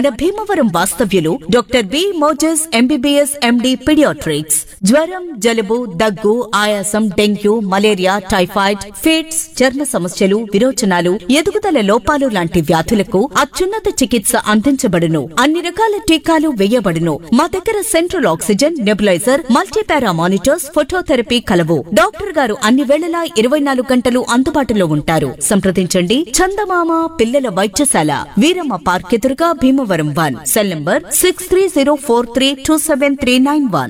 మన భీమవరం వాస్తవ్యులు doctor B Moses MBBS MD paediatrics జ్వరం జలుబు దగ్గు ఆయాసం డెంగ్యూ మలేరియా టైఫాయిడ్ ఫిట్స్ చర్మ సమస్యలు విరోచనాలు ఎదుగుదల లోపాలు లాంటి వ్యాధులకు అత్యున్నత చికిత్స అందించబడును అన్ని రకాల టీకాలు వేయబడును మా దగ్గర central oxygen nebuliser multipara monitors phototherapy కలవు డాక్టర్ గారు అన్ని వేళలా ఇరవై నాలుగు గంటలు అందుబాటులో ఉంటారు సంప్రదించండి చందమామ పిల్లల వైద్యశాల వీరమ్మ పార్క్ ఎదురుగా Bhimavaram one cell number six three zero four three two seven three nine one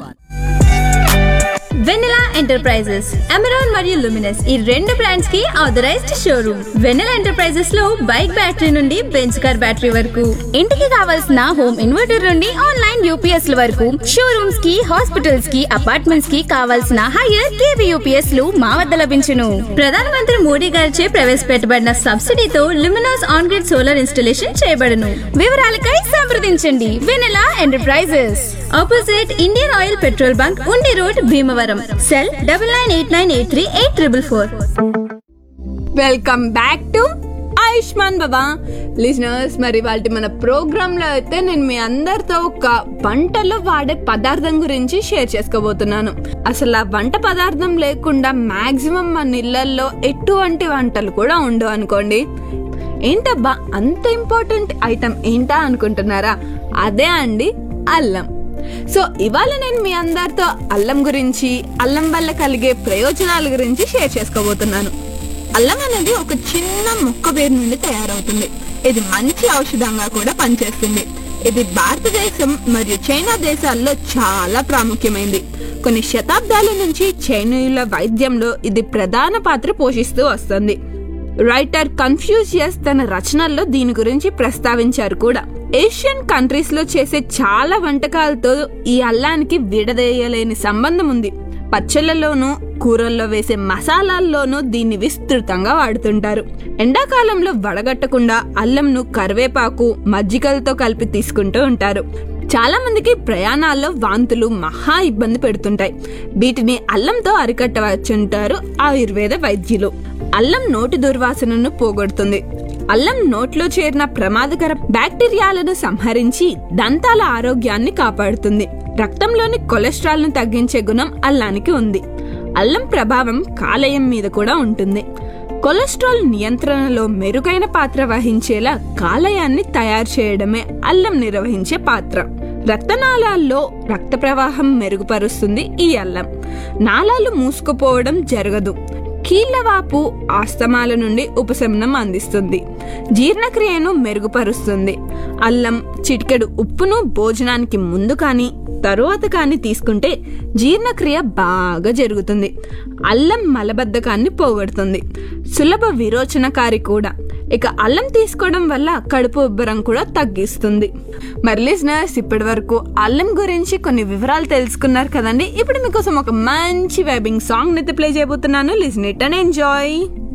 Vennela enterprises Amaron మరియు లుమినస్ ఈ రెండు బ్రాండ్స్ కి ఆథరైజ్డ్ షోరూమ్ వెన్నెలా ఎంటర్ప్రైజెస్ లో బైక్ బ్యాటరీ నుండి బెంచ్ కార్ బ్యాటరీ వరకు ఇంటికి కావాల్సిన హోమ్ ఇన్వర్టర్ నుండి ఆన్లైన్ యూపీఎస్ ల వరకు షోరూమ్స్ కి హాస్పిటల్స్ కి అపార్ట్మెంట్స్ కి కావాల్సిన హైయర్ కేవీ యూపీఎస్ లు మా వద్ద లభించును ప్రధానమంత్రి మోడీ గారిచే ప్రవేశపెట్టబడిన సబ్సిడీతో Luminous on grid solar installation చేయబడును వివరాలకై సంప్రదించండి Vennela enterprises opposite Indian oil petrol bunk Undi road Bhimavaram cell double nine eight nine eight three eight triple four welcome back to Ayushman Baba listeners మరి వాళ్ళ మన ప్రోగ్రామ్ లో అయితే నేను మీ అందరితో ఒక వంటలో వాడే పదార్థం గురించి షేర్ చేసుకోబోతున్నాను అసలు ఆ వంట పదార్థం లేకుండా మాక్సిమం మన ఇళ్లలో ఎటువంటి వంటలు కూడా ఉండవు అనుకోండి ఏంటబ్బా అంత ఇంపార్టెంట్ ఐటమ్ ఏంటా అనుకుంటున్నారా అదే అండి అల్లం సో ఇవాళ నేను మీ అందరితో అల్లం గురించి అల్లం వల్ల కలిగే ప్రయోజనాల గురించి షేర్ చేసుకోబోతున్నాను అల్లం అనేది ఒక చిన్న మొక్క వేరు నుండి తయారవుతుంది ఇది మంచి ఔషధంగా కూడా పనిచేస్తుంది ఇది భారతదేశం మరియు చైనా దేశాల్లో చాలా ప్రాముఖ్యమైంది కొన్ని శతాబ్దాల నుంచి చైనీయుల వైద్యంలో ఇది ప్రధాన పాత్ర పోషిస్తూ వస్తుంది రైటర్ కన్ఫ్యూజియస్ తన రచనల్లో దీని గురించి ప్రస్తావించారు కూడా ఏషియన్ కంట్రీస్ లో చేసే చాలా వంటకాలతో ఈ అల్లానికి విడదీయలేని సంబంధం ఉంది పచ్చళ్ళలోనూ కూరల్లో వేసే మసాలాల్లోనూ దీన్ని విస్తృతంగా వాడుతుంటారు ఎండాకాలంలో వడగట్టకుండా అల్లంను కరివేపాకు మజ్జిగలతో కలిపి తీసుకుంటూ ఉంటారు చాలా మందికి ప్రయాణాల్లో వాంతులు మహా ఇబ్బంది పెడుతుంటాయి వీటిని అల్లంతో అరికట్టవచ్చుంటారు ఆయుర్వేద వైద్యులు అల్లం నోటి దుర్వాసనను పోగొడుతుంది అల్లం నోట్లో చేరిన ప్రమాదకర బ్యాక్టీరియాలను సంహరించి దంతాల ఆరోగ్యాన్ని కాపాడుతుంది రక్తంలోని కొలెస్ట్రాల్ ను తగ్గించే గుణం అల్లానికి ఉంది అల్లం ప్రభావం కాలేయం మీద కూడా ఉంటుంది కొలెస్ట్రాల్ నియంత్రణలో మెరుగైన పాత్ర వహించేలా కాలేయాన్ని తయారు చేయడమే అల్లం నిర్వహించే పాత్ర రక్తనాళాల్లో రక్త ప్రవాహం మెరుగుపరుస్తుంది ఈ అల్లం నాళాలు మూసుకుపోవడం జరగదు కీళ్లవాపు ఆస్తమాల నుండి ఉపశమనం అందిస్తుంది జీర్ణక్రియను మెరుగుపరుస్తుంది అల్లం చిటికెడు ఉప్పును భోజనానికి ముందు కానీ తరువాత కానీ తీసుకుంటే జీర్ణక్రియ బాగా జరుగుతుంది అల్లం మలబద్ధకాన్ని పోగొడుతుంది సులభ విరోచనకారి కూడా ఇక అల్లం తీసుకోవడం వల్ల కడుపు ఉబ్బరం కూడా తగ్గిస్తుంది మరి లిజనర్స్ ఇప్పటి వరకు అల్లం గురించి కొన్ని వివరాలు తెలుసుకున్నారు కదండి ఇప్పుడు మీకోసం ఒక మంచి వైబింగ్ సాంగ్ అయితే ప్లే చేయబోతున్నాను లిజన్ ఇట్ అండ్ ఎంజాయ్